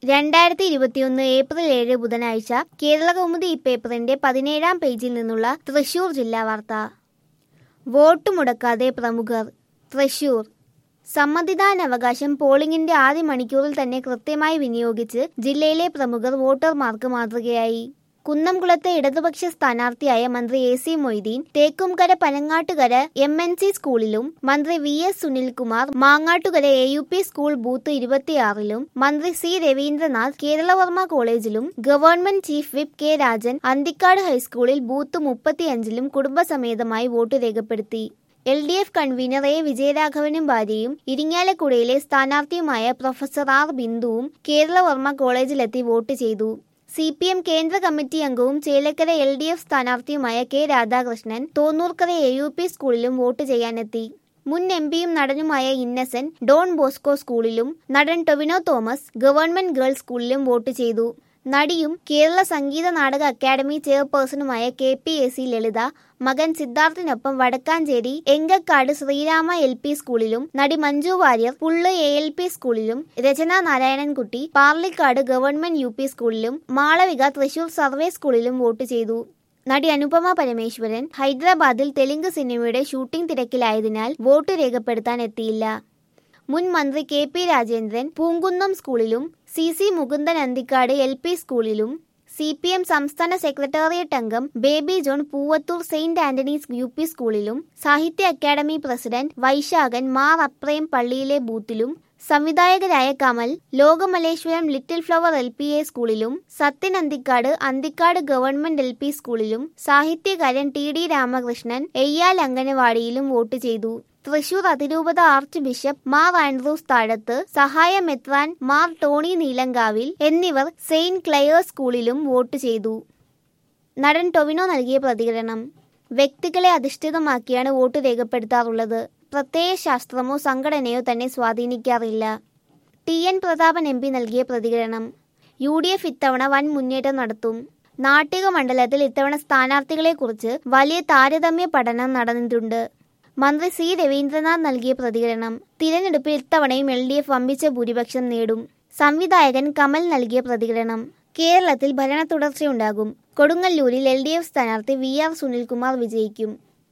രണ്ടായിരത്തി ഇരുപത്തിയൊന്ന് ഏപ്രിൽ ഏഴ് ബുധനാഴ്ച കേരളകൗമുദി ഇപ്പേപ്പറിന്റെ പതിനേഴാം പേജിൽ നിന്നുള്ള തൃശൂർ ജില്ലാ വാർത്ത വോട്ട് മുടക്കാതെ പ്രമുഖർ തൃശൂർ സമ്മതിദാനാവകാശം പോളിംഗിന്റെ ആദ്യ മണിക്കൂറിൽ തന്നെ കൃത്യമായി വിനിയോഗിച്ച് ജില്ലയിലെ പ്രമുഖർ വോട്ടർമാർക്ക് മാതൃകയായി കുന്നംകുളത്തെ ഇടതുപക്ഷ സ്ഥാനാർത്ഥിയായ മന്ത്രി A C Moideen Thekkumkara Panangattukara M N C സ്കൂളിലും മന്ത്രി V S Sunilkumar Mangattukara A U P school booth ഇരുപത്തിയാറിലും മന്ത്രി സി രവീന്ദ്രനാഥ് കേരളവർമ്മ കോളേജിലും government chief whip K Rajan Anthikkad ഹൈസ്കൂളിൽ ബൂത്ത് മുപ്പത്തിയഞ്ചിലും കുടുംബസമേതമായി വോട്ട് രേഖപ്പെടുത്തി L D F convener A വിജയരാഘവനും ഭാര്യയും ഇരിങ്ങാലക്കുടയിലെ സ്ഥാനാർത്ഥിയുമായ പ്രൊഫസർ ആർ ബിന്ദുവും കേരളവർമ്മ കോളേജിലെത്തി വോട്ട് ചെയ്തു സി പി എം കേന്ദ്ര കമ്മിറ്റി അംഗവും ചേലക്കര എൽ ഡി എഫ് സ്ഥാനാർത്ഥിയുമായ K Radhakrishnan Thonnurkara A U P സ്കൂളിലും വോട്ട് ചെയ്യാനെത്തി മുൻ എം പിയും നടനുമായ ഇന്നസെന്റ് ഡോൺ ബോസ്കോ സ്കൂളിലും നടൻ ടൊവിനോ തോമസ് ഗവൺമെന്റ് ഗേൾസ് സ്കൂളിലും വോട്ട് ചെയ്തു നടിയും കേരള സംഗീത നാടക അക്കാദമി ചെയർപേഴ്സണുമായ K P A C Lalitha മകൻ സിദ്ധാർത്ഥിനൊപ്പം വടക്കാഞ്ചേരി എങ്കക്കാട് ശ്രീരാമ എൽ പി സ്കൂളിലും നടി Manju Warrier Pullu A L P സ്കൂളിലും Rachana Narayanankutty Parlikkad government U P സ്കൂളിലും മാളവിക തൃശൂർ സർവേ സ്കൂളിലും വോട്ട് ചെയ്തു നടി അനുപമ പരമേശ്വരൻ ഹൈദരാബാദിൽ തെലുങ്ക് സിനിമയുടെ ഷൂട്ടിംഗ് തിരക്കിലായതിനാൽ വോട്ട് രേഖപ്പെടുത്താൻ എത്തിയില്ല മുൻ മന്ത്രി കെ പി രാജേന്ദ്രൻ പൂങ്കുന്നം സ്കൂളിലും C C Mukundan Anthikkad L P സ്കൂളിലും സി പി എം സംസ്ഥാന സെക്രട്ടേറിയറ്റ് അംഗം Baby John Poovathur saint Antony's U P സ്കൂളിലും സാഹിത്യ അക്കാദമി പ്രസിഡന്റ് വൈശാഖൻ മാർ അപ്രയം പള്ളിയിലെ ബൂത്തിലും സംവിധായകരായ Kamal Lokamaleswaram little flower L P A സ്കൂളിലും Sathyan Anthikkad Anthikkad government L P സ്കൂളിലും സാഹിത്യകാരൻ ടി ഡി രാമകൃഷ്ണൻ എയ്യാൽ അംഗനവാടിയിലും വോട്ട് ചെയ്തു തൃശൂർ അതിരൂപത ആർച്ച് ബിഷപ്പ് മാർ ആൻഡ്രൂസ് താഴത്ത് സഹായ മെത്രാൻ മാർ ടോണി നീലങ്കാവിൽ എന്നിവർ സെയിന്റ് ക്ലയേഴ്സ് സ്കൂളിലും വോട്ട് ചെയ്തു നടൻ ടൊവിനോ നൽകിയ പ്രതികരണം വ്യക്തികളെ അധിഷ്ഠിതമാക്കിയാണ് വോട്ട് രേഖപ്പെടുത്താറുള്ളത് പ്രത്യയ ശാസ്ത്രമോ സംഘടനയോ തന്നെ സ്വാധീനിക്കാറില്ല T N Prathapan M P നൽകിയ പ്രതികരണം യു ഡി എഫ് ഇത്തവണ വൻ മുന്നേറ്റം നടത്തും നാട്ടിക മണ്ഡലത്തിൽ ഇത്തവണ സ്ഥാനാർത്ഥികളെക്കുറിച്ച് വലിയ താരതമ്യ പഠനം നടന്നിട്ടുണ്ട് മന്ത്രി സി രവീന്ദ്രനാഥ് നൽകിയ പ്രതികരണം തിരഞ്ഞെടുപ്പിൽ ഇത്തവണയും എൽ ഡി എഫ് വമ്പിച്ച ഭൂരിപക്ഷം നേടും സംവിധായകൻ കമൽ നൽകിയ പ്രതികരണം കേരളത്തിൽ ഭരണ തുടർച്ചയുണ്ടാകും കൊടുങ്ങല്ലൂരിൽ എൽ ഡി എഫ് സ്ഥാനാർത്ഥി വി ആർ സുനിൽകുമാർ വിജയിക്കും